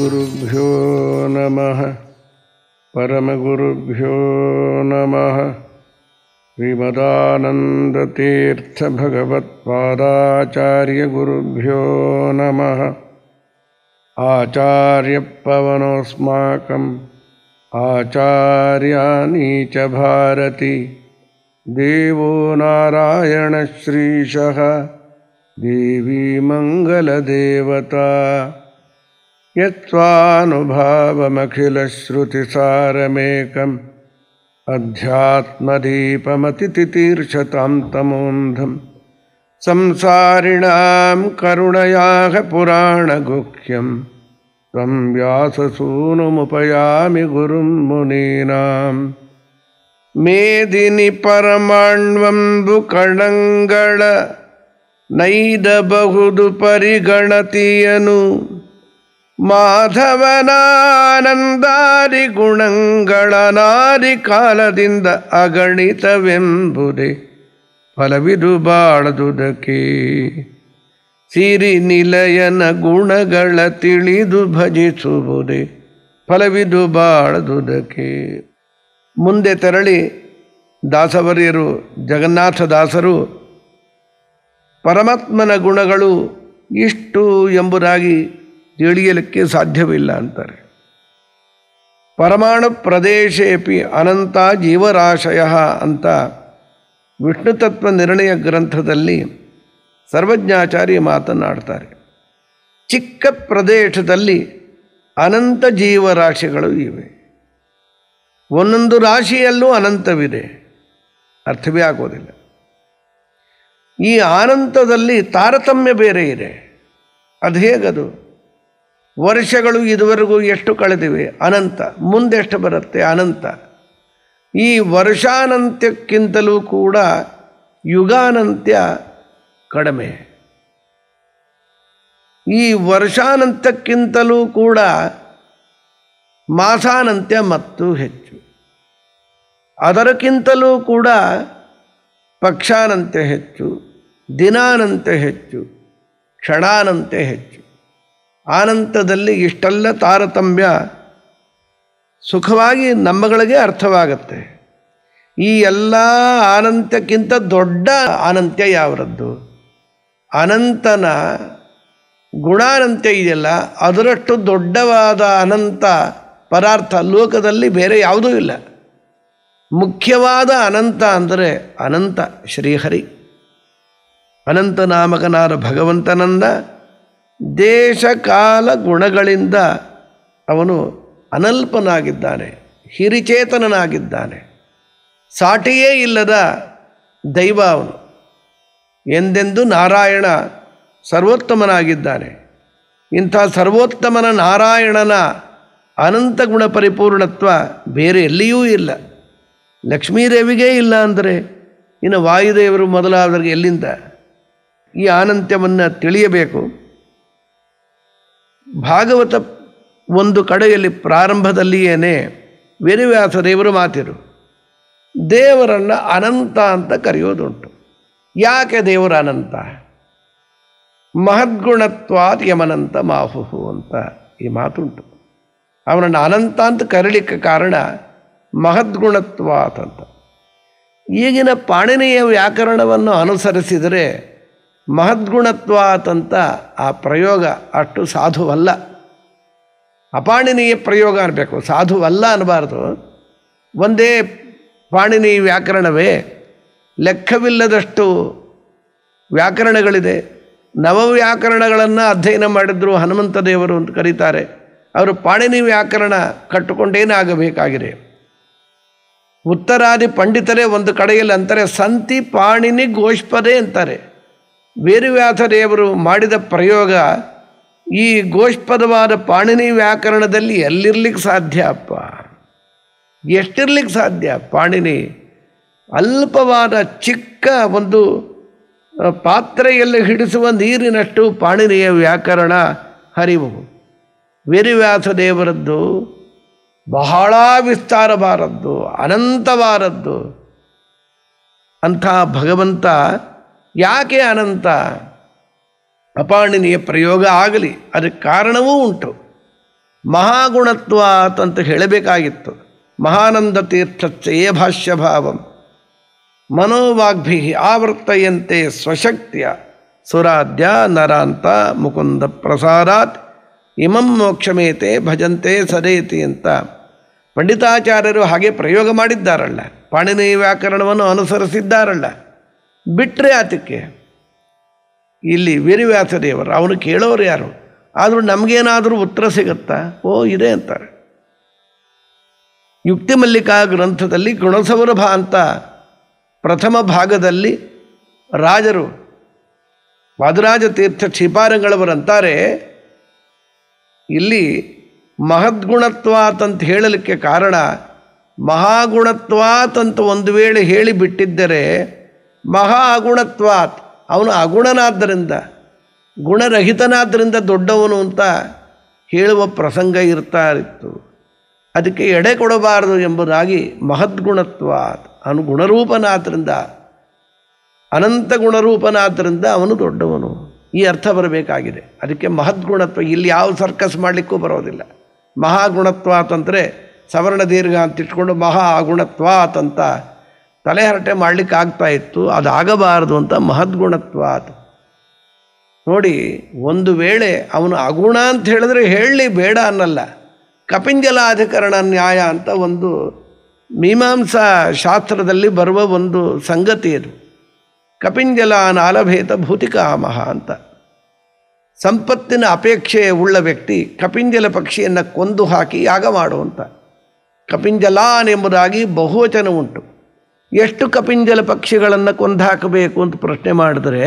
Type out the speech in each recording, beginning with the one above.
श्रीगुरुभ्यो नमः परमगुरुभ्यो नमः श्रीमदानन्दतीर्थभगवत्पादाचार्यगुरुभ्यो नमः आचार्यपवनोऽस्माकम् आचार्याणी च भारती देवो नारायणश्रीशः देवी मङ्गलदेवता यत्त्वानुभावमखिलश्रुतिसारमेकम् अध्यात्मदीपमतितितीर्षतां तमोन्धं संसारिणां करुणयाः पुराणगुह्यं त्वं व्याससूनुमुपयामि गुरुं मुनीनाम् ಮೇದಿನಿ ಪರಮಾಣ್ವಂಬು ಕಣಂಗಳ ನೈದಬಹುದು ಪರಿಗಣತಿಯನು ಮಾಧವನಾನಂದಾರಿ ಗುಣಗಳ ನಾರಿ ಕಾಲದಿಂದ ಅಗಣಿತವೆಂಬುದೇ ಫಲವಿದು ಬಾಳದುದಕ್ಕೆ ಸಿರಿ ನಿಲಯನ ಗುಣಗಳ ತಿಳಿದು ಭಜಿಸುವುದೇ ಫಲವಿದು ಬಾಳದುದಕ್ಕೆ ಮುಂದೆ ತೆರಳಿ ದಾಸವರ್ಯರು ಜಗನ್ನಾಥ ದಾಸರು ಪರಮಾತ್ಮನ ಗುಣಗಳು ಇಷ್ಟು ಎಂಬುದಾಗಿ ತಿಳಿಯಲಿಕ್ಕೆ ಸಾಧ್ಯವಿಲ್ಲ ಅಂತಾರೆ ಪರಮಾಣು ಪ್ರದೇಶೇಪಿ ಅನಂತ ಜೀವರಾಶಯ ಅಂತ ವಿಷ್ಣು ತತ್ವ ನಿರ್ಣಯ ಗ್ರಂಥದಲ್ಲಿ ಸರ್ವಜ್ಞಾಚಾರ್ಯ ಮಾತನಾಡ್ತಾರೆ ಚಿಕ್ಕ ಪ್ರದೇಶದಲ್ಲಿ ಅನಂತ ಜೀವರಾಶಿಗಳು ಇವೆ ಒಂದೊಂದು ರಾಶಿಯಲ್ಲೂ ಅನಂತವಿದೆ ಅರ್ಥವೇ ಆಗೋದಿಲ್ಲ ಈ ಅನಂತದಲ್ಲಿ ತಾರತಮ್ಯ ಬೇರೆ ಇದೆ ಅದು ಹೇಗದು ವರ್ಷಗಳು ಇದುವರೆಗೂ ಎಷ್ಟು ಕಳೆದಿವೆ ಅನಂತ ಮುಂದೆಷ್ಟು ಬರುತ್ತೆ ಅನಂತ ಈ ವರ್ಷಾನಂತ್ಯಕ್ಕಿಂತಲೂ ಕೂಡ ಯುಗಾನಂತ್ಯ ಕಡಿಮೆ ಈ ವರ್ಷಾನಂತ್ಯಕ್ಕಿಂತಲೂ ಕೂಡ ಮಾಸಾನಂತ್ಯ ಮತ್ತು ಹೆಚ್ಚು ಅದಕ್ಕಿಂತಲೂ ಕೂಡ ಪಕ್ಷಾನಂತ್ಯ ಹೆಚ್ಚು ದಿನಾನಂತ್ಯ ಹೆಚ್ಚು ಕ್ಷಣಾನಂತ್ಯ ಹೆಚ್ಚು ಆನಂತದಲ್ಲಿ ಇಷ್ಟೆಲ್ಲ ತಾರತಮ್ಯ ಸುಖವಾಗಿ ನಮ್ಮಗಳಿಗೆ ಅರ್ಥವಾಗುತ್ತೆ ಈ ಎಲ್ಲ ಅನಂತ್ಯಕ್ಕಿಂತ ದೊಡ್ಡ ಅನಂತ್ಯ ಯಾವರದ್ದು ಅನಂತನ ಗುಣಾನಂತ್ಯ ಇದೆಯಲ್ಲ ಅದರಷ್ಟು ದೊಡ್ಡವಾದ ಅನಂತ ಪದಾರ್ಥ ಲೋಕದಲ್ಲಿ ಬೇರೆ ಯಾವುದೂ ಇಲ್ಲ ಮುಖ್ಯವಾದ ಅನಂತ ಅಂದರೆ ಅನಂತ ಶ್ರೀಹರಿ ಅನಂತ ನಾಮಕನಾದ ಭಗವಂತನಂದ ದೇಶ ಕಾಲ ಗುಣಗಳಿಂದ ಅವನು ಅನಲ್ಪನಾಗಿದ್ದಾನೆ ಹಿರಿಚೇತನನಾಗಿದ್ದಾನೆ ಸಾಟಿಯೇ ಇಲ್ಲದ ದೈವ ಅವನು ಎಂದೆಂದು ನಾರಾಯಣ ಸರ್ವೋತ್ತಮನಾಗಿದ್ದಾನೆ ಇಂಥ ಸರ್ವೋತ್ತಮನ ನಾರಾಯಣನ ಅನಂತ ಗುಣ ಪರಿಪೂರ್ಣತ್ವ ಬೇರೆ ಎಲ್ಲಿಯೂ ಇಲ್ಲ ಲಕ್ಷ್ಮೀದೇವಿಗೇ ಇಲ್ಲ ಅಂದರೆ ಇನ್ನು ವಾಯುದೇವರು ಮೊದಲಾದವರಿಗೆ ಎಲ್ಲಿಂದ ಈ ಅನಂತ್ಯವನ್ನು ತಿಳಿಯಬೇಕು ಭಾಗವತ ಒಂದು ಕಡೆಯಲ್ಲಿ ಪ್ರಾರಂಭದಲ್ಲಿಯೇ ವೇದವ್ಯಾಸ ದೇವರು ಮಾತಿರು ದೇವರನ್ನು ಅನಂತ ಅಂತ ಕರೆಯೋದುಂಟು ಯಾಕೆ ದೇವರ ಅನಂತ ಮಹದ್ಗುಣತ್ವಾತ್ ಯಮನಂತ ಮಾಹುಹು ಅಂತ ಈ ಮಾತುಂಟು ಅವನನ್ನು ಅನಂತ ಅಂತ ಕರೀಲಿಕ್ಕೆ ಕಾರಣ ಮಹದ್ಗುಣತ್ವಾತ್ ಅಂತ ಈಗಿನ ಪಾಣಿನಿಯ ವ್ಯಾಕರಣವನ್ನು ಅನುಸರಿಸಿದರೆ ಮಹದ್ಗುಣತ್ವಾತ್ ಅಂತ ಆ ಪ್ರಯೋಗ ಅಷ್ಟು ಸಾಧುವಲ್ಲ ಅಪಾಣಿನೀಯ ಪ್ರಯೋಗ ಅನ್ನಬೇಕು ಸಾಧುವಲ್ಲ ಅನ್ನಬಾರ್ದು ಒಂದೇ ಪಾಣಿನಿ ವ್ಯಾಕರಣವೇ ಲೆಕ್ಕವಿಲ್ಲದಷ್ಟು ವ್ಯಾಕರಣಗಳಿದೆ ನವವ್ಯಾಕರಣಗಳನ್ನು ಅಧ್ಯಯನ ಮಾಡಿದ್ರು ಹನುಮಂತ ದೇವರು ಅಂತ ಕರೀತಾರೆ ಅವರು ಪಾಣಿನಿ ವ್ಯಾಕರಣ ಕಟ್ಟುಕೊಂಡೇನಾಗಬೇಕಾಗಿದೆ ಉತ್ತರಾದಿ ಪಂಡಿತರೇ ಒಂದು ಕಡೆಯಲ್ಲಿ ಅಂತಾರೆ ಸಂತಿ ಪಾಣಿನಿ ಗೋಷ್ಪದೇ ಅಂತಾರೆ ವೇದವ್ಯಾಸ ದೇವರು ಮಾಡಿದ ಪ್ರಯೋಗ ಈ ಗೋಷ್ಪದವಾದ ಪಾಣಿನಿ ವ್ಯಾಕರಣದಲ್ಲಿ ಎಲ್ಲಿರ್ಲಿಕ್ಕೆ ಸಾಧ್ಯ ಅಪ್ಪ ಎಷ್ಟಿರ್ಲಿಕ್ಕೆ ಸಾಧ್ಯ ಪಾಣಿನಿ ಅಲ್ಪವಾದ ಚಿಕ್ಕ ಒಂದು ಪಾತ್ರೆಯಲ್ಲಿ ಹಿಡಿಸುವ ನೀರಿನಷ್ಟು ಪಾಣಿನಿಯ ವ್ಯಾಕರಣ ಹರಿವು ವೇದವ್ಯಾಸ ದೇವರದ್ದು ಬಹಳ ವಿಸ್ತಾರವಾದದ್ದು ಅನಂತವಾದದ್ದು ಅಂಥ ಭಗವಂತ ಯಾಕೆ ಅನಂತ ಅಪಾಣಿನಿಯ ಪ್ರಯೋಗ ಆಗಲಿ ಅದಕ್ಕೆ ಕಾರಣವೂ ಉಂಟು ಮಹಾಗುಣತ್ವಾತ್ ಅಂತ ಹೇಳಬೇಕಾಗಿತ್ತು ಮಹಾನಂದ ತೀರ್ಥಶ್ಚಯೇ ಭಾಷ್ಯ ಭಾವಂ ಮನೋವಾಗ್ಭಿ ಆವರ್ತಯಂತೆ ಸ್ವಶಕ್ತಿಯ ಸುರಾಧ್ಯ ನರಾಂತ ಮುಕುಂದ ಪ್ರಸಾರಾತ್ ಇಮಂ ಮೋಕ್ಷಮೇತೆ ಭಜಂತೆ ಸದೇತಿ ಅಂತ ಪಂಡಿತಾಚಾರ್ಯರು ಹಾಗೆ ಪ್ರಯೋಗ ಮಾಡಿದ್ದಾರಲ್ಲ ಪಾಣಿನಿ ವ್ಯಾಕರಣವನ್ನು ಅನುಸರಿಸಿದ್ದಾರಲ್ಲ ಬಿಟ್ಟರೆ ಆತಕ್ಕೆ ಇಲ್ಲಿ ವೀರವ್ಯಾಸದೇವರು ಅವನು ಕೇಳೋರು ಯಾರು ಆದರೂ ನಮಗೇನಾದರೂ ಉತ್ತರ ಸಿಗುತ್ತಾ ಓ ಇದೆ ಅಂತಾರೆ ಯುಕ್ತಿ ಮಲ್ಲಿಕಾ ಗ್ರಂಥದಲ್ಲಿ ಗುಣಸೌರಭ ಅಂತ ಪ್ರಥಮ ಭಾಗದಲ್ಲಿ ರಾಜರು ವಾದರಾಜ ತೀರ್ಥ ಕ್ಷಿಪಾರಂಗಳವರಂತಾರೆ ಇಲ್ಲಿ ಮಹದ್ಗುಣತ್ವಾತ್ ಅಂತ ಹೇಳಲಿಕ್ಕೆ ಕಾರಣ ಮಹಾಗುಣತ್ವಾತ್ ಅಂತ ಒಂದು ವೇಳೆ ಹೇಳಿ ಬಿಟ್ಟಿದ್ದರೆ ಮಹಾ ಅಗುಣತ್ವಾತ್ ಅವನು ಅಗುಣನಾದ್ದರಿಂದ ಗುಣರಹಿತನಾದ್ದರಿಂದ ದೊಡ್ಡವನು ಅಂತ ಹೇಳುವ ಪ್ರಸಂಗ ಇರ್ತಾ ಇತ್ತು ಅದಕ್ಕೆ ಎಡೆ ಕೊಡಬಾರದು ಎಂಬುದಾಗಿ ಮಹದ್ಗುಣತ್ವಾತ್ ಅವನು ಗುಣರೂಪನಾದ್ದರಿಂದ ಅನಂತ ಗುಣರೂಪನಾದ್ದರಿಂದ ಅವನು ದೊಡ್ಡವನು ಈ ಅರ್ಥ ಬರಬೇಕಾಗಿದೆ ಅದಕ್ಕೆ ಮಹದ್ಗುಣತ್ವ ಇಲ್ಲಿ ಯಾವ ಸರ್ಕಸ್ ಮಾಡಲಿಕ್ಕೂ ಬರೋದಿಲ್ಲ ಮಹಾಗುಣತ್ವಾತ್ ಅಂದರೆ ಸವರ್ಣ ದೀರ್ಘ ಅಂತ ಇಟ್ಕೊಂಡು ಮಹಾ ಅಗುಣತ್ವಾತ್ ಅಂತ ತಲೆಹರಟೆ ಮಾಡಲಿಕ್ಕೆ ಆಗ್ತಾ ಇತ್ತು ಅದಾಗಬಾರದು ಅಂತ ಮಹದ್ಗುಣತ್ವಾತ್ ನೋಡಿ ಒಂದು ವೇಳೆ ಅವನು ಅಗುಣ ಅಂತ ಹೇಳಿದ್ರೆ ಹೇಳಲಿ ಬೇಡ ಅನ್ನಲ್ಲ ಕಪಿಂಜಲಾಧಿಕರಣ ನ್ಯಾಯ ಅಂತ ಒಂದು ಮೀಮಾಂಸಾ ಶಾಸ್ತ್ರದಲ್ಲಿ ಬರುವ ಒಂದು ಸಂಗತಿ ಅದು ಕಪಿಂಜಲ ನಾಲಭೇತ ಭೂತಿಕಾಮಹ ಅಂತ ಸಂಪತ್ತಿನ ಅಪೇಕ್ಷೆ ಉಳ್ಳ ವ್ಯಕ್ತಿ ಕಪಿಂಜಲ ಪಕ್ಷಿಯನ್ನು ಕೊಂದು ಹಾಕಿ ಯಾಗ ಮಾಡುವಂತ ಕಪಿಂಜಲಾನ್ ಎಂಬುದಾಗಿ ಬಹುವಚನ ಉಂಟು ಎಷ್ಟು ಕಪಿಂಜಲ ಪಕ್ಷಿಗಳನ್ನು ಕೊಂದು ಹಾಕಬೇಕು ಅಂತ ಪ್ರಶ್ನೆ ಮಾಡಿದ್ರೆ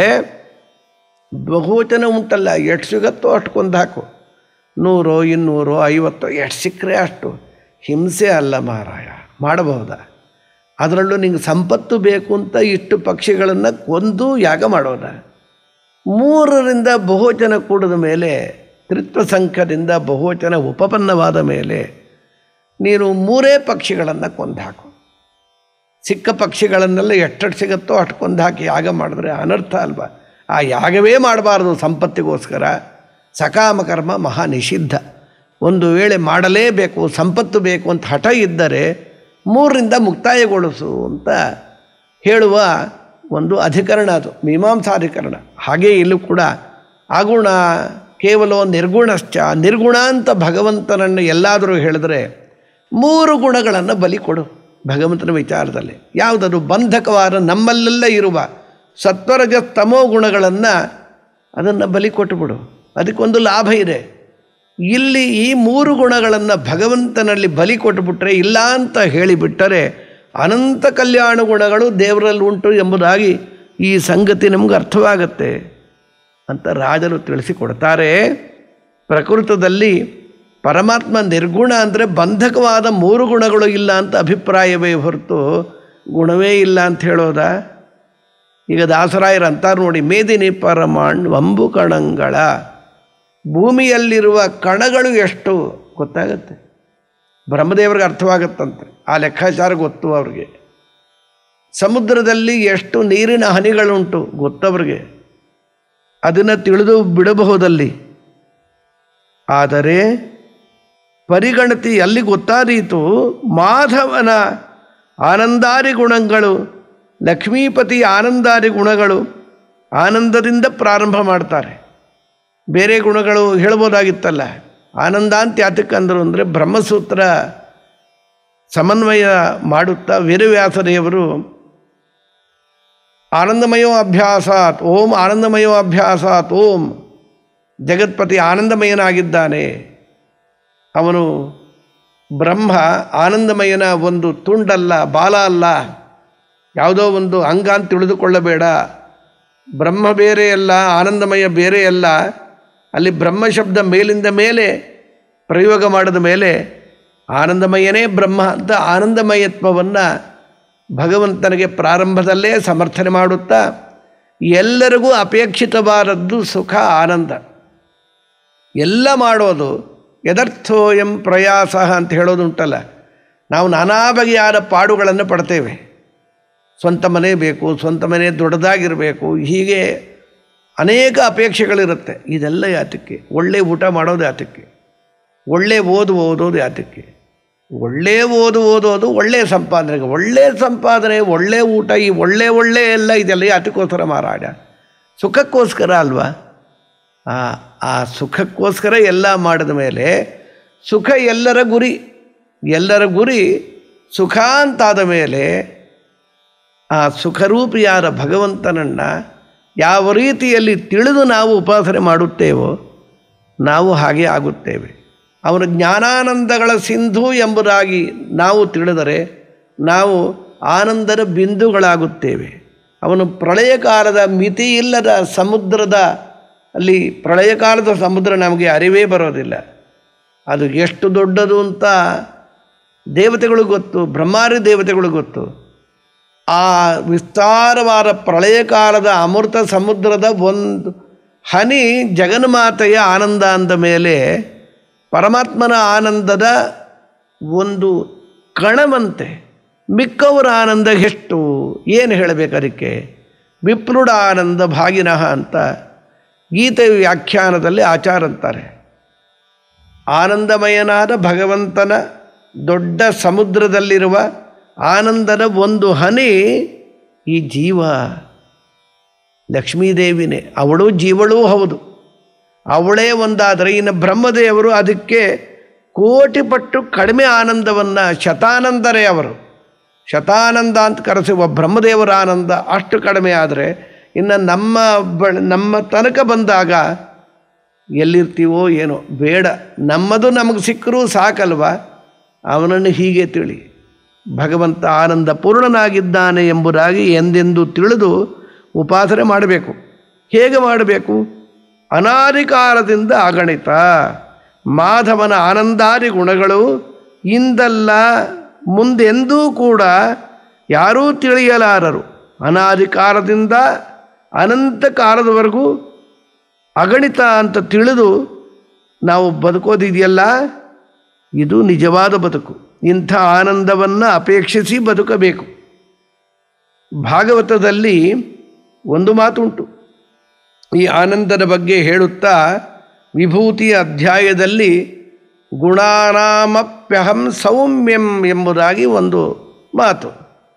ಬಹುವಚನ ಉಂಟಲ್ಲ ಎಷ್ಟು ಸಿಗತ್ತೋ ಅಷ್ಟು ಕೊಂದು ಹಾಕು ನೂರು ಇನ್ನೂರು ಐವತ್ತು ಎಷ್ಟು ಸಿಕ್ಕರೆ ಅಷ್ಟು ಹಿಂಸೆ ಅಲ್ಲ ಮಾರಾಯ ಮಾಡಬಹುದಾ ಅದರಲ್ಲೂ ನಿಂಗೆ ಸಂಪತ್ತು ಬೇಕು ಅಂತ ಇಷ್ಟು ಪಕ್ಷಿಗಳನ್ನು ಕೊಂದು ಯಾಗ ಮಾಡೋದ ಮೂರರಿಂದ ಬಹುವಚನ ಕೂಡಿದ ಮೇಲೆ ತ್ರಿತ್ವ ಸಂಖ್ಯದಿಂದ ಬಹುವಚನ ಉಪಪನ್ನವಾದ ಮೇಲೆ ನೀನು ಮೂರೇ ಪಕ್ಷಿಗಳನ್ನು ಕೊಂದು ಹಾಕು ಸಿಕ್ಕ ಪಕ್ಷಿಗಳನ್ನೆಲ್ಲ ಎಷ್ಟೆಷ್ಟು ಸಿಗುತ್ತೋ ಅಷ್ಟು ಕೊಂದು ಹಾಕಿ ಯಾಗ ಮಾಡಿದ್ರೆ ಅನರ್ಥ ಅಲ್ವಾ ಆ ಯಾಗವೇ ಮಾಡಬಾರ್ದು ಸಂಪತ್ತಿಗೋಸ್ಕರ ಸಕಾಮ ಕರ್ಮ ಮಹಾ ನಿಷಿದ್ಧ ಒಂದು ವೇಳೆ ಮಾಡಲೇಬೇಕು ಸಂಪತ್ತು ಬೇಕು ಅಂತ ಹಠ ಇದ್ದರೆ ಮೂರರಿಂದ ಮುಕ್ತಾಯಗೊಳಿಸು ಅಂತ ಹೇಳುವ ಒಂದು ಅಧಿಕರಣ ಅದು ಮೀಮಾಂಸಾಧಿಕರಣ ಹಾಗೇ ಇಲ್ಲೂ ಕೂಡ ಆಗುಣ ಕೇವಲ ನಿರ್ಗುಣಶ್ಚ ನಿರ್ಗುಣ ಅಂತ ಭಗವಂತನನ್ನು ಎಲ್ಲಾದರೂ ಹೇಳಿದ್ರೆ ಮೂರು ಗುಣಗಳನ್ನು ಬಲಿ ಕೊಡು ಭಗವಂತನ ವಿಚಾರದಲ್ಲಿ ಯಾವುದದು ಬಂಧಕವಾದ ನಮ್ಮಲ್ಲೆಲ್ಲ ಇರುವ ಸತ್ವರಜ ತಮೋ ಗುಣಗಳನ್ನು ಅದನ್ನು ಬಲಿ ಕೊಟ್ಟುಬಿಡು ಅದಕ್ಕೊಂದು ಲಾಭ ಇದೆ ಇಲ್ಲಿ ಈ ಮೂರು ಗುಣಗಳನ್ನು ಭಗವಂತನಲ್ಲಿ ಬಲಿ ಕೊಟ್ಟುಬಿಟ್ರೆ ಇಲ್ಲ ಅಂತ ಹೇಳಿಬಿಟ್ಟರೆ ಅನಂತ ಕಲ್ಯಾಣ ಗುಣಗಳು ದೇವರಲ್ಲಿ ಉಂಟು ಎಂಬುದಾಗಿ ಈ ಸಂಗತಿ ನಮಗೆ ಅರ್ಥವಾಗತ್ತೆ ಅಂತ ರಾಜರು ತಿಳಿಸಿಕೊಡ್ತಾರೆ ಪ್ರಕೃತದಲ್ಲಿ ಪರಮಾತ್ಮ ನಿರ್ಗುಣ ಅಂದರೆ ಬಂಧಕವಾದ ಮೂರು ಗುಣಗಳು ಇಲ್ಲ ಅಂತ ಅಭಿಪ್ರಾಯವೇ ಹೊರತು ಗುಣವೇ ಇಲ್ಲ ಅಂತ ಹೇಳೋದಾ ಈಗ ದಾಸರಾಯರು ಅಂತಾರೆ ನೋಡಿ ಮೇದಿನಿ ಪರಮಾಣ್ ವಂಬು ಕಣಂಗಳ ಭೂಮಿಯಲ್ಲಿರುವ ಕಣಗಳು ಎಷ್ಟು ಗೊತ್ತಾಗತ್ತೆ ಬ್ರಹ್ಮದೇವರಿಗೆ ಅರ್ಥವಾಗುತ್ತಂತೆ ಆ ಲೆಕ್ಕಾಚಾರ ಗೊತ್ತು ಅವ್ರಿಗೆ ಸಮುದ್ರದಲ್ಲಿ ಎಷ್ಟು ನೀರಿನ ಹನಿಗಳುಂಟು ಗೊತ್ತವ್ರಿಗೆ ಅದನ್ನು ತಿಳಿದು ಬಿಡಬಹುದಲ್ಲಿ ಆದರೆ ಪರಿಗಣತಿ ಎಲ್ಲಿ ಗೊತ್ತಾದೀತು ಮಾಧವನ ಆನಂದಾರಿ ಗುಣಗಳು ಲಕ್ಷ್ಮೀಪತಿ ಆನಂದಾರಿ ಗುಣಗಳು ಆನಂದದಿಂದ ಪ್ರಾರಂಭ ಮಾಡ್ತಾರೆ ಬೇರೆ ಗುಣಗಳು ಹೇಳ್ಬೋದಾಗಿತ್ತಲ್ಲ ಆನಂದ ಅಂತ ಯಾತಕ್ಕೆ ಅಂದರು ಅಂದರೆ ಬ್ರಹ್ಮಸೂತ್ರ ಸಮನ್ವಯ ಮಾಡುತ್ತಾ ವೀರವ್ಯಾಸದೇವರು ಆನಂದಮಯೋ ಅಭ್ಯಾಸಾತ್ ಓಂ ಆನಂದಮಯೋ ಅಭ್ಯಾಸಾತ್ ಓಂ ಜಗತ್ಪತಿ ಆನಂದಮಯನಾಗಿದ್ದಾನೆ ಅವನು ಬ್ರಹ್ಮ ಆನಂದಮಯನ ಒಂದು ತುಂಡಲ್ಲ ಬಾಲ ಅಲ್ಲ ಯಾವುದೋ ಒಂದು ಅಂಗ ಅಂತ ತಿಳಿದುಕೊಳ್ಳಬೇಡ ಬ್ರಹ್ಮ ಬೇರೆ ಅಲ್ಲ ಆನಂದಮಯ ಬೇರೆ ಅಲ್ಲ ಅಲ್ಲಿ ಬ್ರಹ್ಮ ಶಬ್ದ ಮೇಲಿಂದ ಮೇಲೆ ಪ್ರಯೋಗ ಮಾಡಿದ ಮೇಲೆ ಆನಂದಮಯನೇ ಬ್ರಹ್ಮ ಅಂತ ಆನಂದಮಯತ್ವವನ್ನು ಭಗವಂತನಿಗೆ ಪ್ರಾರಂಭದಲ್ಲೇ ಸಮರ್ಥನೆ ಮಾಡುತ್ತಾ ಎಲ್ಲರಿಗೂ ಅಪೇಕ್ಷಿತವಾದದ್ದು ಸುಖ ಆನಂದ ಎಲ್ಲ ಮಾಡೋದು ಯದರ್ಥೋ ಎಂ ಪ್ರಯಾಸ ಅಂತ ಹೇಳೋದುಂಟಲ್ಲ ನಾವು ನಾನಾ ಬಗೆಯಾದ ಪಾಡುಗಳನ್ನು ಪಡ್ತೇವೆ ಸ್ವಂತ ಮನೆ ಬೇಕು ಸ್ವಂತ ಮನೆ ದೊಡ್ಡದಾಗಿರಬೇಕು ಹೀಗೆ ಅನೇಕ ಅಪೇಕ್ಷೆಗಳಿರುತ್ತೆ ಇದೆಲ್ಲ ಯಾತಕ್ಕೆ ಒಳ್ಳೆ ಊಟ ಮಾಡೋದು ಯಾತಕ್ಕೆ ಒಳ್ಳೆ ಓದು ಓದೋದು ಯಾತಕ್ಕೆ ಒಳ್ಳೆ ಓದು ಓದೋದು ಒಳ್ಳೆಯ ಸಂಪಾದನೆಗೆ ಒಳ್ಳೆಯ ಸಂಪಾದನೆ ಒಳ್ಳೆಯ ಊಟ ಈ ಒಳ್ಳೆ ಒಳ್ಳೆ ಎಲ್ಲ ಇದೆಲ್ಲ ಯಾತಕ್ಕೋಸ್ಕರ ಮಾರಾಟ ಸುಖಕ್ಕೋಸ್ಕರ ಅಲ್ವಾ ಆ ಆ ಸುಖಕ್ಕೋಸ್ಕರ ಎಲ್ಲ ಮಾಡಿದ ಮೇಲೆ ಸುಖ ಎಲ್ಲರ ಗುರಿ ಎಲ್ಲರ ಗುರಿ ಸುಖ ಅಂತಾದ ಮೇಲೆ ಆ ಸುಖರೂಪಿಯಾದ ಭಗವಂತನನ್ನು ಯಾವ ರೀತಿಯಲ್ಲಿ ತಿಳಿದು ನಾವು ಉಪಾಸನೆ ಮಾಡುತ್ತೇವೋ ನಾವು ಹಾಗೆ ಆಗುತ್ತೇವೆ ಅವನ ಜ್ಞಾನಾನಂದಗಳ ಸಿಂಧು ಎಂಬುದಾಗಿ ನಾವು ತಿಳಿದರೆ ನಾವು ಆನಂದದ ಬಿಂದುಗಳಾಗುತ್ತೇವೆ ಅವನು ಪ್ರಳಯ ಕಾಲದ ಮಿತಿ ಇಲ್ಲದ ಸಮುದ್ರದ ಅಲ್ಲಿ ಪ್ರಳಯ ಕಾಲದ ಸಮುದ್ರ ನಮಗೆ ಅರಿವೇ ಬರೋದಿಲ್ಲ ಅದು ಎಷ್ಟು ದೊಡ್ಡದು ಅಂತ ದೇವತೆಗಳು ಗೊತ್ತು ಬ್ರಹ್ಮಾರಿ ದೇವತೆಗಳು ಗೊತ್ತು ಆ ವಿಸ್ತಾರವಾದ ಪ್ರಳಯ ಕಾಲದ ಅಮೃತ ಸಮುದ್ರದ ಒಂದು ಹನಿ ಜಗನ್ಮಾತೆಯ ಆನಂದ ಅಂದ ಮೇಲೆ ಪರಮಾತ್ಮನ ಆನಂದದ ಒಂದು ಕಣವಂತೆ ಮಿಕ್ಕವರ ಆನಂದ ಎಷ್ಟು ಏನು ಹೇಳಬೇಕು ಅದಕ್ಕೆ ವಿಪ್ರುಡ ಆನಂದ ಭಾಗಿನಃ ಅಂತ ಗೀತೆ ವ್ಯಾಖ್ಯಾನದಲ್ಲಿ ಆಚಾರ ಅಂತಾರೆ ಆನಂದಮಯನಾದ ಭಗವಂತನ ದೊಡ್ಡ ಸಮುದ್ರದಲ್ಲಿರುವ ಆನಂದದ ಒಂದು ಹನಿ ಈ ಜೀವ ಲಕ್ಷ್ಮೀದೇವಿನೇ ಅವಳು ಜೀವಳೂ ಹೌದು ಅವಳೇ ಒಂದಾದರೆ ಇನ್ನು ಬ್ರಹ್ಮದೇವರು ಅದಕ್ಕೆ ಕೋಟಿ ಪಟ್ಟು ಕಡಿಮೆ ಆನಂದವನ್ನು ಶತಾನಂದರೇ ಅವರು ಶತಾನಂದ ಅಂತ ಕರೆಸುವ ಬ್ರಹ್ಮದೇವರ ಆನಂದ ಅಷ್ಟು ಕಡಿಮೆ ಆದರೆ ಇನ್ನು ನಮ್ಮ ಬ ನಮ್ಮ ತನಕ ಬಂದಾಗ ಎಲ್ಲಿರ್ತೀವೋ ಏನೋ ಬೇಡ ನಮ್ಮದು ನಮಗೆ ಸಿಕ್ಕರೂ ಸಾಕಲ್ವ ಅವನನ್ನು ಹೀಗೆ ತಿಳಿ ಭಗವಂತ ಆನಂದ ಪೂರ್ಣನಾಗಿದ್ದಾನೆ ಎಂಬುದಾಗಿ ಎಂದೆಂದು ತಿಳಿದು ಉಪಾಸನೆ ಮಾಡಬೇಕು ಹೇಗೆ ಮಾಡಬೇಕು ಅನಾದಿಕಾಲದಿಂದ ಅಗಣಿತ ಮಾಧವನ ಆನಂದಾದಿ ಗುಣಗಳು ಇಂದಲ್ಲ ಮುಂದೆಂದೂ ಕೂಡ ಯಾರೂ ತಿಳಿಯಲಾರರು ಅನಾದಿ ಕಾಲದಿಂದ ಅನಂತ ಕಾಲದವರೆಗೂ ಅಗಣಿತ ಅಂತ ತಿಳಿದು ನಾವು ಬದುಕೋದಿದೆಯಲ್ಲ ಇದು ನಿಜವಾದ ಬದುಕು ಇಂಥ ಆನಂದವನ್ನು ಅಪೇಕ್ಷಿಸಿ ಬದುಕಬೇಕು ಭಾಗವತದಲ್ಲಿ ಒಂದು ಮಾತುಂಟು ಈ ಆನಂದದ ಬಗ್ಗೆ ಹೇಳುತ್ತಾ ವಿಭೂತಿ ಅಧ್ಯಾಯದಲ್ಲಿ ಗುಣಾನಾಮಪ್ಯಹಂ ಸೌಮ್ಯಂ ಎಂಬುದಾಗಿ ಒಂದು ಮಾತು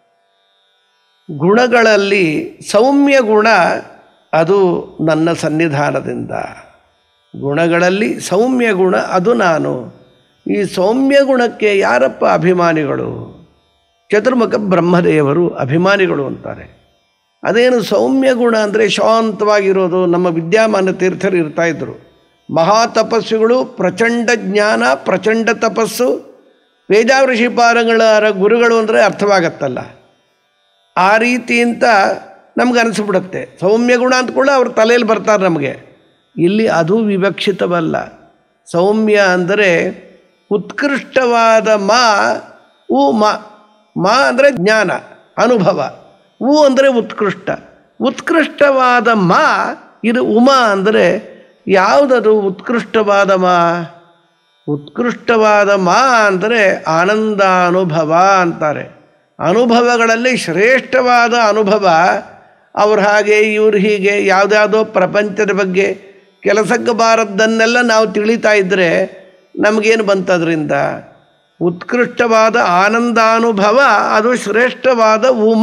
ಗುಣಗಳಲ್ಲಿ ಸೌಮ್ಯ ಗುಣ ಅದು ನನ್ನ ಸನ್ನಿಧಾನದಿಂದ ಗುಣಗಳಲ್ಲಿ ಸೌಮ್ಯ ಗುಣ ಅದು ನಾನು ಈ ಸೌಮ್ಯ ಗುಣಕ್ಕೆ ಯಾರಪ್ಪ ಅಭಿಮಾನಿಗಳು ಚತುರ್ಮುಖ ಬ್ರಹ್ಮದೇವರು ಅಭಿಮಾನಿಗಳು ಅಂತಾರೆ ಅದೇನು ಸೌಮ್ಯ ಗುಣ ಅಂದರೆ ಶಾಂತವಾಗಿರೋದು ನಮ್ಮ ವಿದ್ಯಾಮಾನ ತೀರ್ಥರು ಇರ್ತಾಯಿದ್ರು ಮಹಾ ತಪಸ್ಸುಗಳು ಪ್ರಚಂಡ ಜ್ಞಾನ ಪ್ರಚಂಡ ತಪಸ್ಸು ವೇದಾವೃಷಿಪಾರಗಳ ಗುರುಗಳು ಅಂದರೆ ಅರ್ಥವಾಗತ್ತಲ್ಲ ಆ ರೀತಿ ಅಂತ ನಮ್ಗೆ ಅನಿಸ್ಬಿಡುತ್ತೆ ಸೌಮ್ಯ ಗುಣ ಅಂದ್ಕೊಳ್ಳಿ ಅವ್ರ ತಲೆಯಲ್ಲಿ ಬರ್ತಾರೆ ನಮಗೆ ಇಲ್ಲಿ ಅದು ವಿವಕ್ಷಿತವಲ್ಲ ಸೌಮ್ಯ ಅಂದರೆ ಉತ್ಕೃಷ್ಟವಾದ ಮಾ ಉ ಮಾ ಮಾ ಅಂದರೆ ಜ್ಞಾನ ಅನುಭವ ಉ ಅಂದರೆ ಉತ್ಕೃಷ್ಟ ಉತ್ಕೃಷ್ಟವಾದ ಮಾ ಇದು ಉಮಾ ಅಂದರೆ ಯಾವುದದು ಉತ್ಕೃಷ್ಟವಾದ ಮಾ ಉತ್ಕೃಷ್ಟವಾದ ಮಾ ಅಂದರೆ ಆನಂದಾನುಭವ ಅಂತಾರೆ ಅನುಭವಗಳಲ್ಲಿ ಶ್ರೇಷ್ಠವಾದ ಅನುಭವ ಅವ್ರು ಹಾಗೆ ಇವ್ರು ಹೀಗೆ ಯಾವುದ್ಯಾವುದೋ ಪ್ರಪಂಚದ ಬಗ್ಗೆ ಕೆಲಸಕ್ಕೆ ಬಾರದ್ದನ್ನೆಲ್ಲ ನಾವು ತಿಳಿತಾ ಇದ್ದರೆ ನಮಗೇನು ಬಂತದ್ರಿಂದ ಉತ್ಕೃಷ್ಟವಾದ ಆನಂದಾನುಭವ ಅದು ಶ್ರೇಷ್ಠವಾದ ಉಮ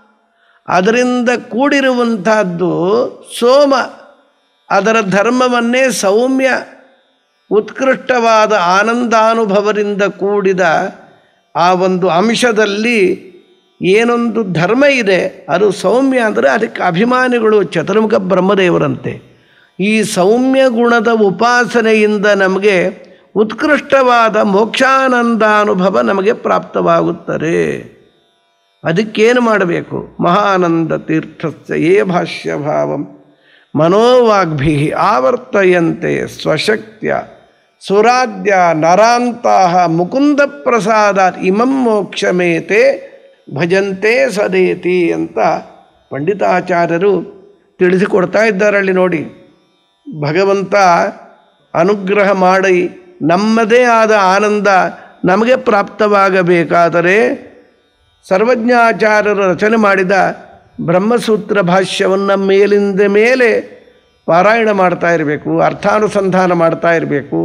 ಅದರಿಂದ ಕೂಡಿರುವಂತಹದ್ದು ಸೋಮ ಅದರ ಧರ್ಮವನ್ನೇ ಸೌಮ್ಯ ಉತ್ಕೃಷ್ಟವಾದ ಆನಂದಾನುಭವದಿಂದ ಕೂಡಿದ ಆ ಒಂದು ಅಂಶದಲ್ಲಿ ಏನೊಂದು ಧರ್ಮ ಇದೆ ಅದು ಸೌಮ್ಯ ಅಂದರೆ ಅದಕ್ಕೆ ಅಭಿಮಾನಿಗಳು ಚತುರ್ಮುಖ ಬ್ರಹ್ಮದೇವರಂತೆ ಈ ಸೌಮ್ಯ ಗುಣದ ಉಪಾಸನೆಯಿಂದ ನಮಗೆ ಉತ್ಕೃಷ್ಟವಾದ ಮೋಕ್ಷಾನಂದಾನುಭವ ನಮಗೆ ಪ್ರಾಪ್ತವಾಗುತ್ತದೆ ಅದಕ್ಕೇನು ಮಾಡಬೇಕು ಮಹಾನಂದ ತೀರ್ಥಸ್ಯ ಏ ಭಾಷ್ಯ ಭಾವಂ ಮನೋವಾಗ್ಭಿ ಆವರ್ತಯಂತೆ ಸ್ವಶಕ್ತ್ಯ ಸುರಾಧ್ಯ ನರಾಂತಹ ಮುಕುಂದ ಪ್ರಸಾದ ಇಮಂ ಮೋಕ್ಷಮೇತೆ ಭಜಂತೆ ಸದೇತಿ ಅಂತ ಪಂಡಿತಾಚಾರ್ಯರು ತಿಳಿಸಿಕೊಡ್ತಾ ಇದ್ದಾರಲ್ಲಿ ನೋಡಿ ಭಗವಂತ ಅನುಗ್ರಹ ಮಾಡಿ ನಮ್ಮದೇ ಆದ ಆನಂದ ನಮಗೆ ಪ್ರಾಪ್ತವಾಗಬೇಕಾದರೆ ಸರ್ವಜ್ಞಾಚಾರ್ಯರು ರಚನೆ ಮಾಡಿದ ಬ್ರಹ್ಮಸೂತ್ರ ಭಾಷ್ಯವನ್ನು ಮೇಲಿಂದ ಮೇಲೆ ಪಾರಾಯಣ ಮಾಡ್ತಾ ಇರಬೇಕು ಅರ್ಥಾನುಸಂಧಾನ ಮಾಡ್ತಾ ಇರಬೇಕು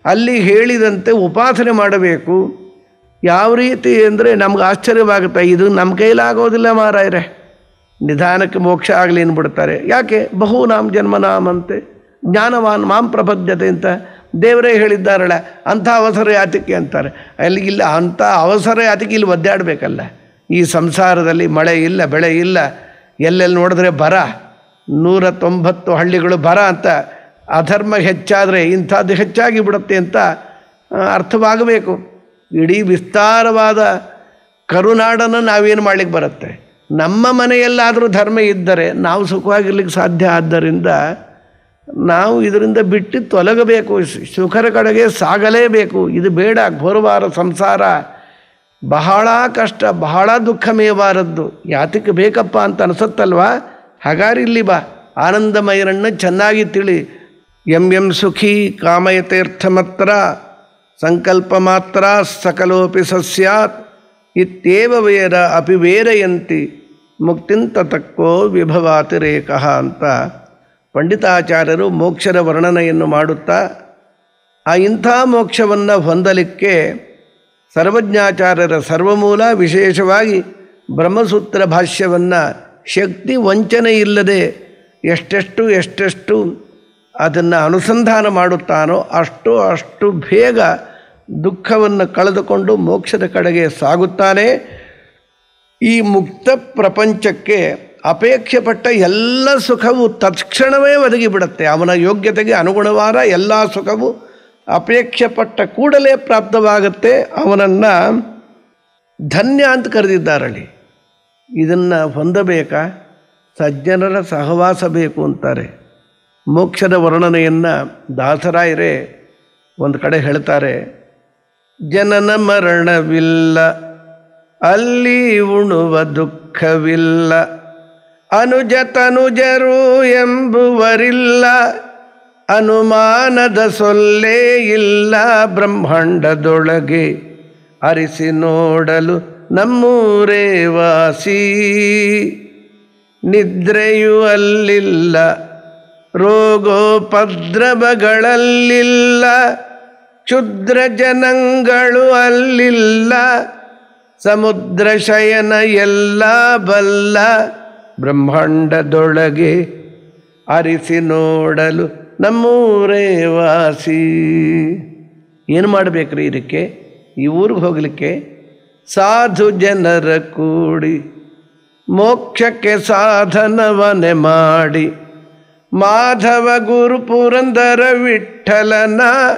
ಅಲ್ಲಿ ಹೇಳಿದಂತೆ ಉಪಾಸನೆ ಮಾಡಬೇಕು ಯಾವ ರೀತಿ ಅಂದರೆ ನಮ್ಗೆ ಆಶ್ಚರ್ಯವಾಗುತ್ತೆ ಇದು ನಮ್ಮ ಕೈಲಾಗೋದಿಲ್ಲ ಮಾರಾಯರೆ ನಿಧಾನಕ್ಕೆ ಮೋಕ್ಷ ಆಗಲಿ ಅಂದ್ಬಿಡ್ತಾರೆ ಯಾಕೆ ಬಹು ನಾಮ್ ಜನ್ಮ ನಾಮಂತೆ ಜ್ಞಾನವಾನ್ ಮಾಂ ಪ್ರಪದ್ಯತೆ ಅಂತ ದೇವರೇ ಹೇಳಿದ್ದಾರಲ್ಲ ಅಂಥ ಅವಸರ ಯಾತಕ್ಕೆ ಅಂತಾರೆ ಅಲ್ಲಿಗಿಲ್ಲ ಅಂಥ ಅವಸರ ಯಾತಕ್ಕೆ ಇಲ್ಲಿ ಒದ್ದಾಡಬೇಕಲ್ಲ ಈ ಸಂಸಾರದಲ್ಲಿ ಮಳೆ ಇಲ್ಲ ಬೆಳೆ ಇಲ್ಲ ಎಲ್ಲೆಲ್ಲಿ ನೋಡಿದ್ರೆ ಬರ ನೂರ ತೊಂಬತ್ತು ಹಳ್ಳಿಗಳು ಬರ ಅಂತ ಅಧರ್ಮ ಹೆಚ್ಚಾದರೆ ಇಂಥದ್ದು ಹೆಚ್ಚಾಗಿ ಬಿಡುತ್ತೆ ಅಂತ ಆ, ಅರ್ಥವಾಗಬೇಕು ಇಡೀ ವಿಸ್ತಾರವಾದ ಕರುನಾಡನ್ನು ನಾವೇನು ಮಾಡಲಿಕ್ಕೆ ಬರುತ್ತೆ ನಮ್ಮ ಮನೆಯಲ್ಲಾದರೂ ಧರ್ಮ ಇದ್ದರೆ ನಾವು ಸುಖವಾಗಿರ್ಲಿಕ್ಕೆ ಸಾಧ್ಯ ಆದ್ದರಿಂದ ನಾವು ಇದರಿಂದ ಬಿಟ್ಟು ತೊಲಗಬೇಕು ಸುಖರ ಕಡೆಗೆ ಸಾಗಲೇಬೇಕು ಇದು ಬೇಡ ಘೋರವಾರ ಸಂಸಾರ ಬಹಳ ಕಷ್ಟ ಬಹಳ ದುಃಖಮೇವಾರದ್ದು ಯಾತಕ್ಕೆ ಬೇಕಪ್ಪ ಅಂತ ಅನಿಸುತ್ತಲ್ವಾ ಹಾಗಾದ್ರೆ ಇಲ್ಲಿ ಬಾ ಆನಂದಮಯರನ್ನು ಚೆನ್ನಾಗಿ ತಿಳಿ ಎಂ ಎಂ ಸುಖಿ ಕಾಮಯತೀರ್ಥಮತ್ರ ಸಂಕಲ್ಪ ಮಾತ್ರ ಸಕಲೋಪಿ ಸಸ್ಯಾತ್ ಇತ್ಯೇವ ವೇದ ಅಪಿ ವೇರಯಂತಿ ಮುಕ್ತಿಂತ ತಕ್ಕೋ ವಿಭವಾತಿರೇಕಃ ಅಂತ ಪಂಡಿತಾಚಾರ್ಯರು ಮೋಕ್ಷದ ವರ್ಣನೆಯನ್ನು ಮಾಡುತ್ತಾ ಆ ಇಂಥ ಮೋಕ್ಷವನ್ನು ಹೊಂದಲಿಕ್ಕೆ ಸರ್ವಜ್ಞಾಚಾರ್ಯರ ಸರ್ವಮೂಲ ವಿಶೇಷವಾಗಿ ಬ್ರಹ್ಮಸೂತ್ರ ಭಾಷ್ಯವನ್ನು ಶಕ್ತಿ ವಂಚನೆ ಇಲ್ಲದೆ ಎಷ್ಟೆಷ್ಟು ಎಷ್ಟೆಷ್ಟು ಅದನ್ನು ಅನುಸಂಧಾನ ಮಾಡುತ್ತಾನೋ ಅಷ್ಟು ಅಷ್ಟು ಬೇಗ ದುಃಖವನ್ನು ಕಳೆದುಕೊಂಡು ಮೋಕ್ಷದ ಕಡೆಗೆ ಸಾಗುತ್ತಾನೆ ಈ ಮುಕ್ತ ಪ್ರಪಂಚಕ್ಕೆ ಅಪೇಕ್ಷೆ ಪಟ್ಟ ಎಲ್ಲ ಸುಖವು ತತ್ಕ್ಷಣವೇ ಒದಗಿಬಿಡುತ್ತೆ ಅವನ ಯೋಗ್ಯತೆಗೆ ಅನುಗುಣವಾದ ಎಲ್ಲ ಸುಖವು ಅಪೇಕ್ಷೆ ಪಟ್ಟ ಕೂಡಲೇ ಪ್ರಾಪ್ತವಾಗುತ್ತೆ ಅವನನ್ನು ಧನ್ಯ ಅಂತ ಕರೆದಿದ್ದಾರಲ್ಲಿ ಇದನ್ನು ಹೊಂದಬೇಕಾ ಸಜ್ಜನರ ಸಹವಾಸ ಬೇಕು ಅಂತಾರೆ ಮೋಕ್ಷದ ವರ್ಣನೆಯನ್ನು ದಾಸರಾಯರೇ ಒಂದು ಕಡೆ ಹೇಳ್ತಾರೆ ಜನನ ಮರಣವಿಲ್ಲ ಅಲ್ಲಿ ಉಣುವ ದುಃಖವಿಲ್ಲ ಅನುಜತನುಜರು ಎಂಬುವರಿಲ್ಲ ಅನುಮಾನದ ಸೊಲ್ಲೇ ಇಲ್ಲ ಬ್ರಹ್ಮಾಂಡದೊಳಗೆ ಅರಿಸಿ ನೋಡಲು ನಮ್ಮೂರೇ ವಾಸಿ ನಿದ್ರೆಯೂ ಅಲ್ಲಿಲ್ಲ ರೋಗೋಪದ್ರವಗಳಲ್ಲಿಲ್ಲ ಕ್ಷುದ್ರ ಜನಗಳು ಅಲ್ಲಿಲ್ಲ ಸಮುದ್ರ ಶಯನ ಎಲ್ಲ ಬಲ್ಲ ಬ್ರಹ್ಮಾಂಡದೊಳಗೆ ಅರಿಸಿ ನೋಡಲು ನಮ್ಮೂರೇ ವಾಸಿ ಏನು ಮಾಡಬೇಕ್ರಿ ಇದಕ್ಕೆ ಈ ಊರಿಗೆ ಹೋಗಲಿಕ್ಕೆ ಸಾಧು ಜನರ ಕೂಡಿ ಮೋಕ್ಷಕ್ಕೆ ಸಾಧನವನೆ ಮಾಡಿ ಮಾಧವ ಗುರು ಪುರಂದರ ವಿಠಲನ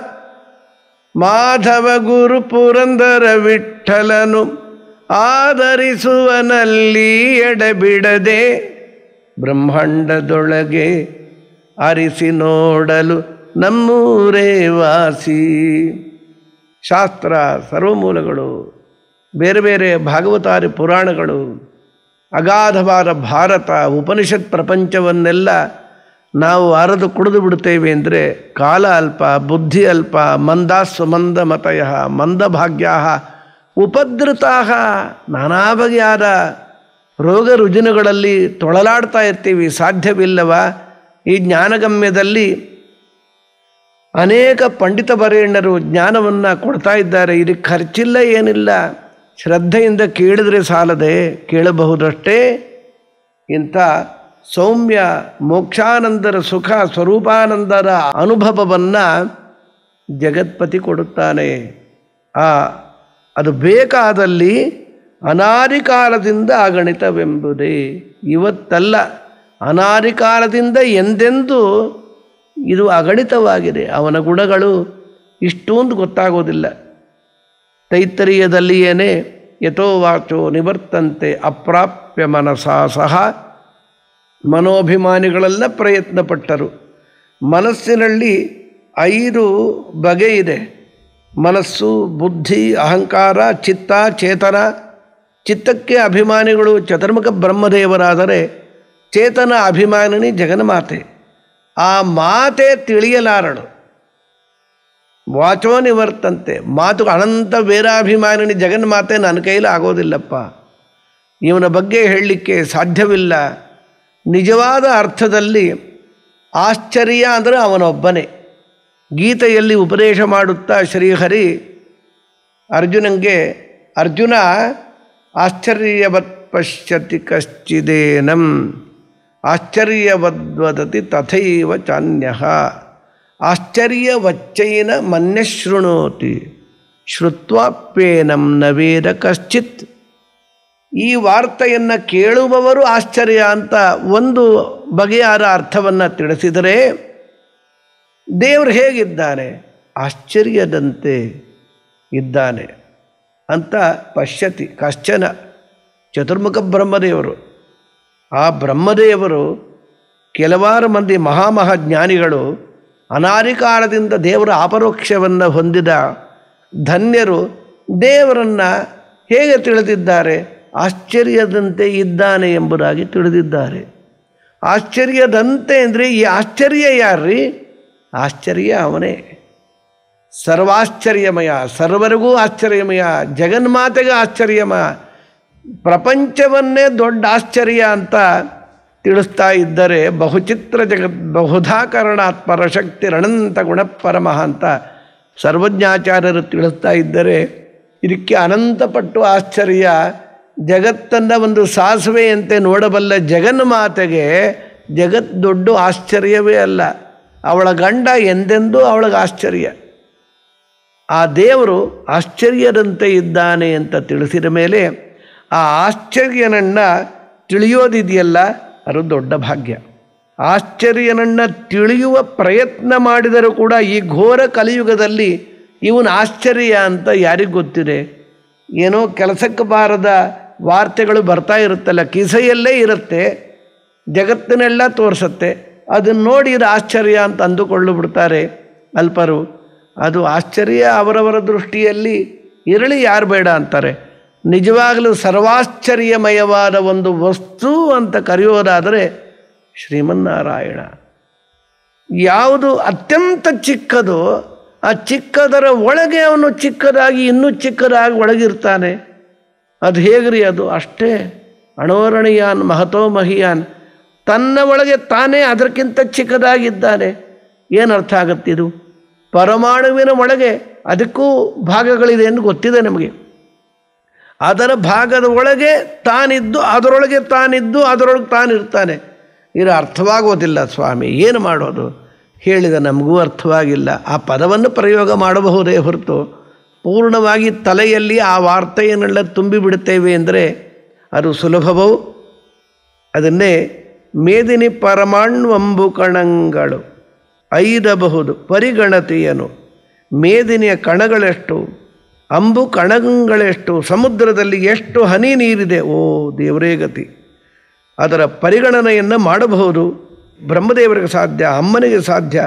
ಮಾಧವ ಗುರು ಪುರಂದರ ವಿಠಲನು ಆಧರಿಸುವನಲ್ಲಿ ಎಡೆಬಿಡದೆ ಬ್ರಹ್ಮಾಂಡದೊಳಗೆ ಅರಿಸಿ ನೋಡಲು ನಮ್ಮೂರೇ ವಾಸಿ ಶಾಸ್ತ್ರ ಸರ್ವಮೂಲಗಳು ಬೇರೆ ಬೇರೆ ಭಾಗವತಾರಿ ಪುರಾಣಗಳು ಅಗಾಧವಾದ ಭಾರತ ಉಪನಿಷತ್ ಪ್ರಪಂಚವನ್ನೆಲ್ಲ ನಾವು ಅರದು ಕುಡಿದು ಬಿಡುತ್ತೇವೆ ಅಂದರೆ ಕಾಲ ಅಲ್ಪ ಬುದ್ಧಿ ಅಲ್ಪ ಮಂದಾಸ್ವ ಮಂದ ಮತಯ ಮಂದಭಾಗ್ಯಾ ಉಪದ್ರತಾ ನಾನಾ ಬಗೆಯಾದ ರೋಗ ರುಜಿನಗಳಲ್ಲಿ ತೊಳಲಾಡ್ತಾ ಇರ್ತೀವಿ ಸಾಧ್ಯವಿಲ್ಲವ ಈ ಜ್ಞಾನಗಮ್ಯದಲ್ಲಿ ಅನೇಕ ಪಂಡಿತ ಬರೇಣ್ಯರು ಜ್ಞಾನವನ್ನು ಕೊಡ್ತಾ ಇದ್ದಾರೆ ಇದಕ್ಕೆ ಖರ್ಚಿಲ್ಲ ಏನಿಲ್ಲ ಶ್ರದ್ಧೆಯಿಂದ ಕೇಳಿದರೆ ಸಾಲದೆ ಕೇಳಬಹುದಷ್ಟೇ ಇಂಥ ಸೌಮ್ಯ ಮೋಕ್ಷಾನಂದರ ಸುಖ ಸ್ವರೂಪಾನಂದರ ಅನುಭವವನ್ನು ಜಗತ್ಪತಿ ಕೊಡುತ್ತಾನೆ ಆ ಅದು ಬೇಕಾದಲ್ಲಿ ಅನಾದಿ ಕಾಲದಿಂದ ಅಗಣಿತವೆಂಬುದೇ ಇವತ್ತಲ್ಲ ಅನಾದಿ ಕಾಲದಿಂದ ಎಂದೆಂದೂ ಇದು ಅಗಣಿತವಾಗಿದೆ ಅವನ ಗುಣಗಳು ಇಷ್ಟೊಂದು ಗೊತ್ತಾಗೋದಿಲ್ಲ ತೈತ್ತರೀಯದಲ್ಲಿಯೇನೆ ಯಥೋ ವಾಚೋ ನಿವರ್ತಂತೆ ಅಪ್ರಾಪ್ಯ ಮನಸಾ ಸಹ ಮನೋಭಿಮಾನಿಗಳೆಲ್ಲ ಪ್ರಯತ್ನಪಟ್ಟರು ಮನಸ್ಸಿನಲ್ಲಿ ಐದು ಬಗೆ ಇದೆ ಮನಸ್ಸು ಬುದ್ಧಿ ಅಹಂಕಾರ ಚಿತ್ತ ಚೇತನ ಚಿತ್ತಕ್ಕೆ ಅಭಿಮಾನಿಗಳು ಚತುರ್ಮುಖ ಬ್ರಹ್ಮದೇವರಾದರೆ ಚೇತನ ಅಭಿಮಾನಿನಿ ಜಗನ್ಮಾತೆ ಆ ಮಾತೆ ತಿಳಿಯಲಾರಳು ವಾಚೋ ನಿವರ್ತಂತೆ ಮಾತು ಅನಂತ ವೇರಾಭಿಮಾನಿನಿ ಜಗನ್ಮಾತೆ ನನ್ನ ಕೈಲಿ ಆಗೋದಿಲ್ಲಪ್ಪ ಇವನ ಬಗ್ಗೆ ಹೇಳಲಿಕ್ಕೆ ಸಾಧ್ಯವಿಲ್ಲ ನಿಜವಾದ ಅರ್ಥದಲ್ಲಿ ಆಶ್ಚರ್ಯ ಅಂದರೆ ಅವನೊಬ್ಬನೇ ಗೀತೆಯಲ್ಲಿ ಉಪದೇಶ ಮಾಡುತ್ತಾ ಶ್ರೀಹರಿ ಅರ್ಜುನಂಗೆ ಅರ್ಜುನ ಆಶ್ಚರ್ಯವತ್ ಪಶ್ಯತಿ ಕಶ್ಚಿದೇನಂ ಆಶ್ಚರ್ಯವದ್ವದತಿ ತಥೈವ ಚಾನ್ಯ ಆಶ್ಚರ್ಯವಚ್ಚೈನ ಮನ್ಯ ಶೃಣೋತಿ ಶ್ರುತ್ವಾಪ್ಯೇನಂ ನವೇದ ಕಶ್ಚಿತ್ ಈ ವಾರ್ತೆಯನ್ನು ಕೇಳುವವರು ಆಶ್ಚರ್ಯ ಅಂತ ಒಂದು ಬಗೆಯಾದ ಅರ್ಥವನ್ನು ತಿಳಿಸಿದರೆ ದೇವರು ಹೇಗಿದ್ದಾನೆ ಆಶ್ಚರ್ಯದಂತೆ ಇದ್ದಾನೆ ಅಂತ ಪಶ್ಯತಿ ಕಶ್ಚನ ಚತುರ್ಮುಖ ಬ್ರಹ್ಮದೇವರು ಆ ಬ್ರಹ್ಮದೇವರು ಕೆಲವಾರು ಮಂದಿ ಮಹಾಮಹಾಜ್ಞಾನಿಗಳು ಅನಾದಿ ಕಾಲದಿಂದ ದೇವರ ಅಪರೋಕ್ಷವನ್ನು ಹೊಂದಿದ ಧನ್ಯರು ದೇವರನ್ನು ಹೇಗೆ ತಿಳಿದಿದ್ದಾರೆ ಆಶ್ಚರ್ಯದಂತೆ ಇದ್ದಾನೆ ಎಂಬುದಾಗಿ ತಿಳಿದಿದ್ದಾರೆ ಆಶ್ಚರ್ಯದಂತೆ ಅಂದರೆ ಈ ಆಶ್ಚರ್ಯ ಯಾರ್ರೀ ಆಶ್ಚರ್ಯ ಅವನೇ ಸರ್ವಾಶ್ಚರ್ಯಮಯ ಸರ್ವರಿಗೂ ಆಶ್ಚರ್ಯಮಯ ಜಗನ್ಮಾತೆಗೆ ಆಶ್ಚರ್ಯಮಯ ಪ್ರಪಂಚವನ್ನೇ ದೊಡ್ಡ ಆಶ್ಚರ್ಯ ಅಂತ ತಿಳಿಸ್ತಾ ಇದ್ದರೆ ಬಹುಚಿತ್ರ ಜಗತ್ ಬಹುಧಾಕರಣಾತ್ಮರ ಶಕ್ತಿ ರಣಂತ ಗುಣಪರಮಃ ಅಂತ ಸರ್ವಜ್ಞಾಚಾರ್ಯರು ತಿಳಿಸ್ತಾ ಇದ್ದರೆ ಇದಕ್ಕೆ ಅನಂತಪಟ್ಟು ಆಶ್ಚರ್ಯ ಜಗತ್ತನ್ನು ಒಂದು ಸಾಸುವೆಯಂತೆ ನೋಡಬಲ್ಲ ಜಗನ್ಮಾತೆಗೆ ಜಗತ್ ದೊಡ್ಡ ಆಶ್ಚರ್ಯವೇ ಅಲ್ಲ ಅವಳ ಗಂಡ ಎಂದೆಂದೂ ಅವಳಿಗೆ ಆಶ್ಚರ್ಯ ಆ ದೇವರು ಆಶ್ಚರ್ಯದಂತೆ ಇದ್ದಾನೆ ಅಂತ ತಿಳಿಸಿದ ಮೇಲೆ ಆ ಆಶ್ಚರ್ಯನನ್ನು ತಿಳಿಯೋದಿದೆಯಲ್ಲ ಅದು ದೊಡ್ಡ ಭಾಗ್ಯ ಆಶ್ಚರ್ಯನನ್ನು ತಿಳಿಯುವ ಪ್ರಯತ್ನ ಮಾಡಿದರೂ ಕೂಡ ಈ ಘೋರ ಕಲಿಯುಗದಲ್ಲಿ ಇವನು ಆಶ್ಚರ್ಯ ಅಂತ ಯಾರಿಗೆ ಗೊತ್ತಿದೆ ಏನೋ ಕೆಲಸಕ್ಕೆ ಬಾರದ ವಾರ್ತೆಗಳು ಬರ್ತಾ ಇರುತ್ತಲ್ಲ ಕಿಸೆಯಲ್ಲೇ ಇರುತ್ತೆ ಜಗತ್ತಿನೆಲ್ಲ ತೋರಿಸುತ್ತೆ ಅದನ್ನು ನೋಡಿ ಇದು ಆಶ್ಚರ್ಯ ಅಂತ ಅಂದುಕೊಂಡು ಬಿಡ್ತಾರೆ ಅಲ್ಪರು ಅದು ಆಶ್ಚರ್ಯ ಅವರವರ ದೃಷ್ಟಿಯಲ್ಲಿ ಇರಲಿ ಯಾರು ಬೇಡ ಅಂತಾರೆ ನಿಜವಾಗಲೂ ಸರ್ವಾಶ್ಚರ್ಯಮಯವಾದ ಒಂದು ವಸ್ತು ಅಂತ ಕರೆಯೋದಾದರೆ ಶ್ರೀಮನ್ನಾರಾಯಣ ಯಾವುದು ಅತ್ಯಂತ ಚಿಕ್ಕದು ಆ ಚಿಕ್ಕದರ ಒಳಗೆ ಅವನು ಚಿಕ್ಕದಾಗಿ ಇನ್ನೂ ಚಿಕ್ಕದಾಗಿ ಒಳಗಿರ್ತಾನೆ ಅದು ಹೇಗ್ರಿ ಅದು ಅಷ್ಟೇ ಅಣೋರಣೀಯಾನ್ ಮಹತೋ ಮಹಿಯಾನ್ ತನ್ನ ಒಳಗೆ ತಾನೇ ಅದಕ್ಕಿಂತ ಚಿಕ್ಕದಾಗಿದ್ದಾನೆ ಏನು ಅರ್ಥ ಆಗುತ್ತಿದು ಪರಮಾಣುವಿನ ಒಳಗೆ ಅದಕ್ಕೂ ಭಾಗಗಳಿದೆ ಎಂದು ಗೊತ್ತಿದೆ ನಮಗೆ ಅದರ ಭಾಗದ ಒಳಗೆ ತಾನಿದ್ದು ಅದರೊಳಗೆ ತಾನಿದ್ದು ಅದರೊಳಗೆ ತಾನಿರ್ತಾನೆ ಇದು ಅರ್ಥವಾಗೋದಿಲ್ಲ ಸ್ವಾಮಿ ಏನು ಮಾಡೋದು ಹೇಳಿದ ನಮಗೂ ಅರ್ಥವಾಗಿಲ್ಲ ಆ ಪದವನ್ನು ಪ್ರಯೋಗ ಮಾಡಬಹುದೇ ಹೊರತು ಪೂರ್ಣವಾಗಿ ತಲೆಯಲ್ಲಿ ಆ ವಾರ್ತೆಯನ್ನೆಲ್ಲ ತುಂಬಿಬಿಡುತ್ತೇವೆ ಅಂದರೆ ಅದು ಸುಲಭವೋ ಅದನ್ನೇ ಮೇದಿನಿ ಪರಮಾಣ್ವಂಬು ಕಣಗಳು ಐದಬಹುದು ಪರಿಗಣತೆಯನು ಮೇದಿನಿಯ ಕಣಗಳೆಷ್ಟು ಅಂಬು ಕಣಗಳೆಷ್ಟು ಸಮುದ್ರದಲ್ಲಿ ಎಷ್ಟು ಹನಿ ನೀರಿದೆ ಓ ದೇವರೇ ಗತಿ ಅದರ ಪರಿಗಣನೆಯನ್ನು ಮಾಡಬಹುದು ಬ್ರಹ್ಮದೇವರಿಗೆ ಸಾಧ್ಯ ಅಮ್ಮನಿಗೆ ಸಾಧ್ಯ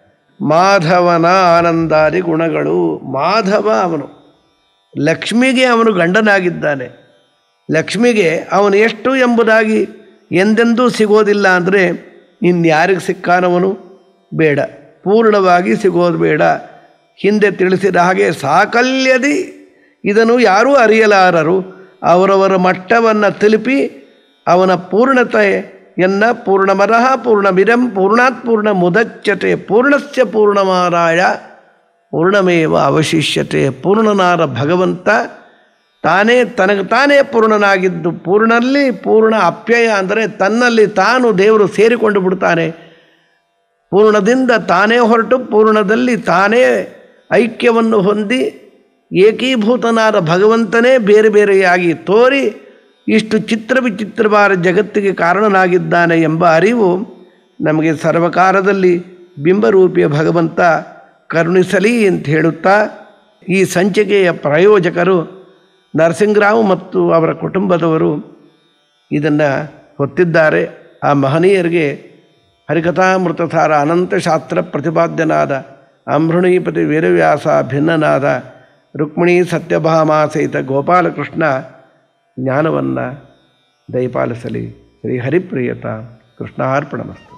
ಮಾಧವನ ಆನಂದಾದಿ ಗುಣಗಳು ಮಾಧವ ಅವನು ಲಕ್ಷ್ಮಿಗೆ ಅವನು ಗಂಡನಾಗಿದ್ದಾನೆ ಲಕ್ಷ್ಮಿಗೆ ಅವನು ಎಷ್ಟು ಎಂಬುದಾಗಿ ಎಂದೆಂದೂ ಸಿಗೋದಿಲ್ಲ ಅಂದರೆ ಇನ್ಯಾರಿಗೆ ಸಿಕ್ಕಾನವನು ಬೇಡ ಪೂರ್ಣವಾಗಿ ಸಿಗೋದು ಬೇಡ ಹಿಂದೆ ತಿಳಿಸಿದ ಹಾಗೆ ಸಾಕಲ್ಯದಿ ಇದನ್ನು ಯಾರೂ ಅರಿಯಲಾರರು ಅವರವರ ಮಟ್ಟವನ್ನು ತಲುಪಿ ಅವನ ಪೂರ್ಣತೆಯನ್ನು ಪೂರ್ಣಮರಃ ಪೂರ್ಣಮಿರಂ ಪೂರ್ಣಾತ್ ಪೂರ್ಣ ಮುದಚ್ಯತೆ ಪೂರ್ಣಸ್ಯ ಪೂರ್ಣಮಾರಾಯ ಪೂರ್ಣಮೇವ ಅವಶಿಷ್ಯತೆ ಪೂರ್ಣನಾದ ಭಗವಂತ ತಾನೇ ತನಗೆ ತಾನೇ ಪೂರ್ಣನಾಗಿದ್ದು ಪೂರ್ಣಲ್ಲಿ ಪೂರ್ಣ ಅಪ್ಯಯ ಅಂದರೆ ತನ್ನಲ್ಲಿ ತಾನು ದೇವರು ಸೇರಿಕೊಂಡು ಬಿಡ್ತಾನೆ ಪೂರ್ಣದಿಂದ ತಾನೇ ಹೊರಟು ಪೂರ್ಣದಲ್ಲಿ ತಾನೇ ಐಕ್ಯವನ್ನು ಹೊಂದಿ ಏಕೀಭೂತನಾದ ಭಗವಂತನೇ ಬೇರೆ ಬೇರೆಯಾಗಿ ತೋರಿ ಇಷ್ಟು ಚಿತ್ರ ವಿಚಿತ್ರವಾದ ಜಗತ್ತಿಗೆ ಕಾರಣನಾಗಿದ್ದಾನೆ ಎಂಬ ಅರಿವು ನಮಗೆ ಸರ್ವಕಾಲದಲ್ಲಿ ಬಿಂಬರೂಪಿಯ ಭಗವಂತ ಕರುಣಿಸಲಿ ಅಂತ ಹೇಳುತ್ತಾ ಈ ಸಂಚಿಕೆಯ ಪ್ರಾಯೋಜಕರು ನರಸಿಂಗರಾವ್ ಮತ್ತು ಅವರ ಕುಟುಂಬದವರು ಇದನ್ನು ಹೊತ್ತಿದ್ದಾರೆ ಆ ಮಹನೀಯರಿಗೆ ಹರಿಕಥಾಮೃತಸಾರ ಅನಂತ ಶಾಸ್ತ್ರ ಪ್ರತಿಪಾದ್ಯನಾದ ಅಂಬೃಣೀಪತಿ ವೀರವ್ಯಾಸ ಭಿನ್ನನಾದ ರುಕ್ಮಿಣಿ ಸತ್ಯಭಾಮ ಸಹಿತ ಗೋಪಾಲಕೃಷ್ಣ ಜ್ಞಾನವನ್ನು ದಯಪಾಲಿಸಲಿ ಶ್ರೀ ಹರಿಪ್ರಿಯತ ಕೃಷ್ಣಾರ್ಪಣಮಸ್ತು